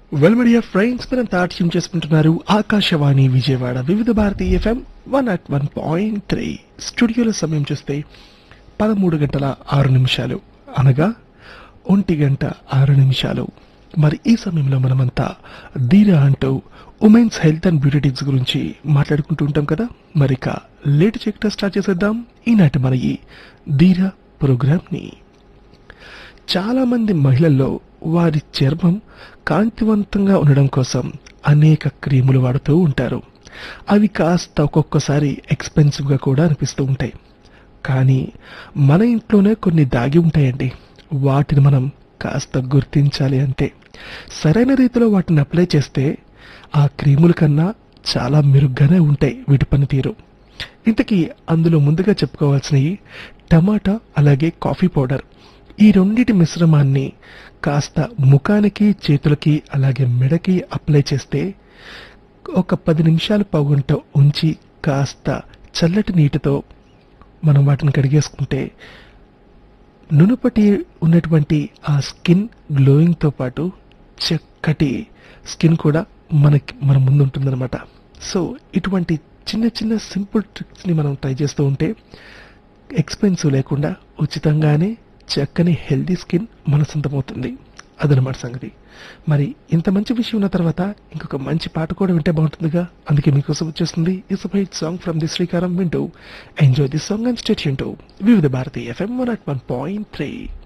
well media friends మీరంతా ఆటం చేసుకుంటున్నారు Akashvani Vijayawada Vividh Bharati FM one at one point three స్టూడియోలో సమయం చూస్తే పదమూడు గంటల ఆరు నిమిషాలు అనగా ఒంటి గంట ఆరు నిమిషాలు మరి ఈ సమయంలో మనమంతా ధీర అంటూ women's health and beauty tips గురించి మాట్లాడుకుంటూ ఉంటాం కదా మరి ఇక లేట్ చేయకుండా స్టార్ట్ చేసేద్దాం ఈనాటి మన ఈ ధీర ప్రోగ్రామ్ని చాలా మంది మహిళల్లో వారి చర్మం కాంతివంతంగా ఉండడం కోసం అనేక క్రీములు వాడుతూ ఉంటారు అవి కాస్త ఒక్కొక్కసారి ఎక్స్పెన్సివ్గా కూడా అనిపిస్తూ ఉంటాయి కానీ మన ఇంట్లోనే కొన్ని దాగి ఉంటాయండి వాటిని మనం కాస్త గుర్తించాలి అంటే సరైన రీతిలో వాటిని అప్లై చేస్తే ఆ క్రీముల కన్నా చాలా మెరుగ్గానే ఉంటాయి వీటి పనితీరు ఇంతకీ అందులో ముందుగా చెప్పుకోవాల్సినవి టమాటా అలాగే కాఫీ పౌడర్ ఈ రెండిటి మిశ్రమాన్ని కాస్త ముఖానికి చేతులకి అలాగే మెడకి అప్లై చేస్తే ఒక పది నిమిషాలు పావుగంట ఉంచి కాస్త చల్లటి నీటితో మనం వాటిని కడిగేసుకుంటే నునుపటి ఉన్నటువంటి ఆ స్కిన్ గ్లోయింగ్తో పాటు చక్కటి స్కిన్ కూడా మనకి మన ముందు ఉంటుందన్నమాట సో ఇటువంటి చిన్న చిన్న సింపుల్ ట్రిక్స్ని మనం ట్రై చేస్తూ ఉంటే ఎక్స్పెన్సివ్ లేకుండా ఉచితంగానే చక్కని హెల్దీ స్కిన్ మన సొంతమవుతుంది అదనమాట సంగతి మరి ఇంత మంచి విషయం ఉన్న తర్వాత ఇంకొక మంచి పాట కూడా వింటే బాగుంటుందిగా అందుకే మీకోసం వచ్చేస్తుంది is height song from the Sreekaram వింటూ enjoy the song and state Vividh Bharati FM one at one point three